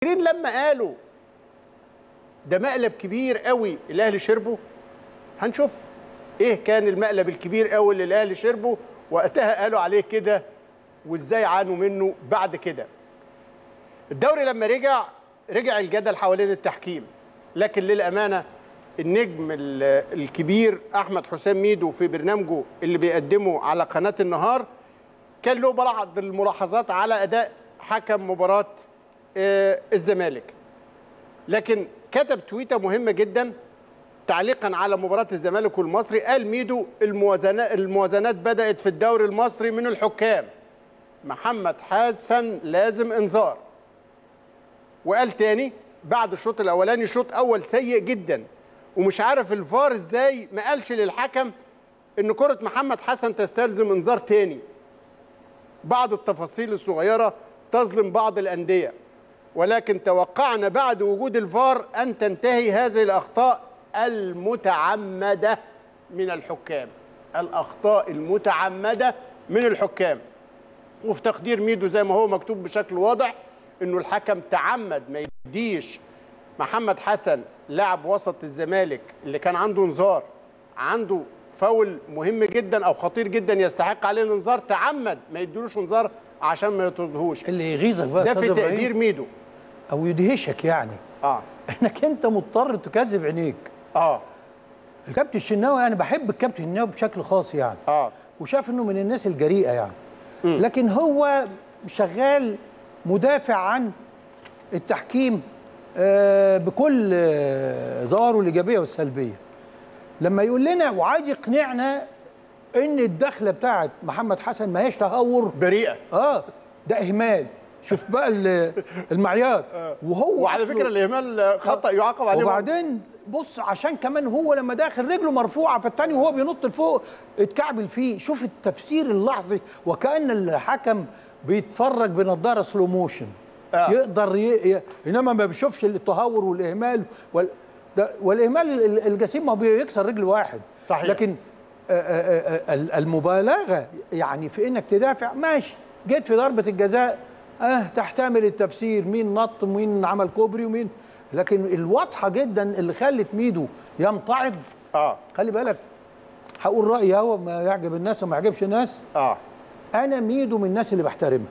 فاكرين لما قالوا ده مقلب كبير قوي الاهلي شربه هنشوف ايه كان المقلب الكبير قوي اللي الاهلي شربه وقتها قالوا عليه كده وازاي عانوا منه بعد كده الدوري لما رجع رجع الجدل حوالين التحكيم لكن للامانه النجم ال- الكبير احمد حسام ميدو في برنامجه اللي بيقدمه على قناه النهار كان له بعض الملاحظات على اداء حكم مباراه آه، الزمالك لكن كتب تويته مهمه جدا تعليقا على مباراه الزمالك والمصري قال ميدو الموازنات الموازنات بدات في الدوري المصري من الحكام محمد حسن لازم انذار وقال تاني بعد الشوط الاولاني شوط اول سيء جدا ومش عارف الفار ازاي ما قالش للحكم ان كره محمد حسن تستلزم انذار تاني بعض التفاصيل الصغيره تظلم بعض الانديه ولكن توقعنا بعد وجود الفار ان تنتهي هذه الاخطاء المتعمده من الحكام الاخطاء المتعمده من الحكام وفي تقدير ميدو زي ما هو مكتوب بشكل واضح انه الحكم تعمد ما يديش محمد حسن لاعب وسط الزمالك اللي كان عنده انذار عنده فاول مهم جدا او خطير جدا يستحق عليه الانذار تعمد ما يديلوش انذار عشان ما يطردهوش اللي يغيظك بقى ده أستاذ في إبراهيم، تقدير ميدو او يدهشك يعني اه انك انت مضطر تكذب عينيك اه الكابتن الشناوي انا بحب الكابتن الشناوي بشكل خاص يعني اه وشاف انه من الناس الجريئه يعني لكن هو شغال مدافع عن التحكيم آه، بكل آه، ظواهره الايجابيه والسلبيه لما يقول لنا وعايز يقنعنا ان الدخله بتاعت محمد حسن ما هيش تهور بريئه اه ده اهمال شوف بقى ال- المعيار وهو وعلى أصله- فكره الاهمال خطا يعاقب عليه وبعدين بص عشان كمان هو لما داخل رجله مرفوعه فالتاني وهو بينط لفوق اتكعبل فيه شوف التفسير اللحظي وكان الحكم بيتفرج بنضاره سلو موشن آه. يقدر ي... ي... انما ما بيشوفش التهور والاهمال وال... ده والاهمال ال- الجسيم ما بيكسر رجل واحد صحيح. لكن آه، آه، آه، ال- المبالغه يعني في انك تدافع ماشي جيت في ضربه الجزاء اه تحتمل التفسير مين نط ومين عمل كوبري ومين لكن الواضحه جدا اللي خلت ميدو يمتعض اه خلي بالك هقول رايي اهو ما يعجب الناس وما يعجبش الناس اه انا ميدو من الناس اللي بحترمها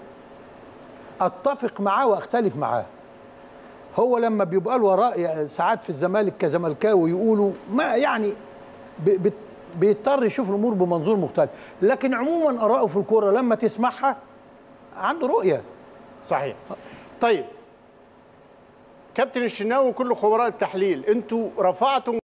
اتفق معاه واختلف معاه هو لما بيبقى له راي ساعات في الزمالك كزملكاوي يقولوا ما يعني ب- بت- بيضطر يشوف الامور بمنظور مختلف لكن عموما ارائه في الكوره لما تسمعها عنده رؤيه صحيح طيب كابتن الشناوي وكل خبراء التحليل انتوا رفعتم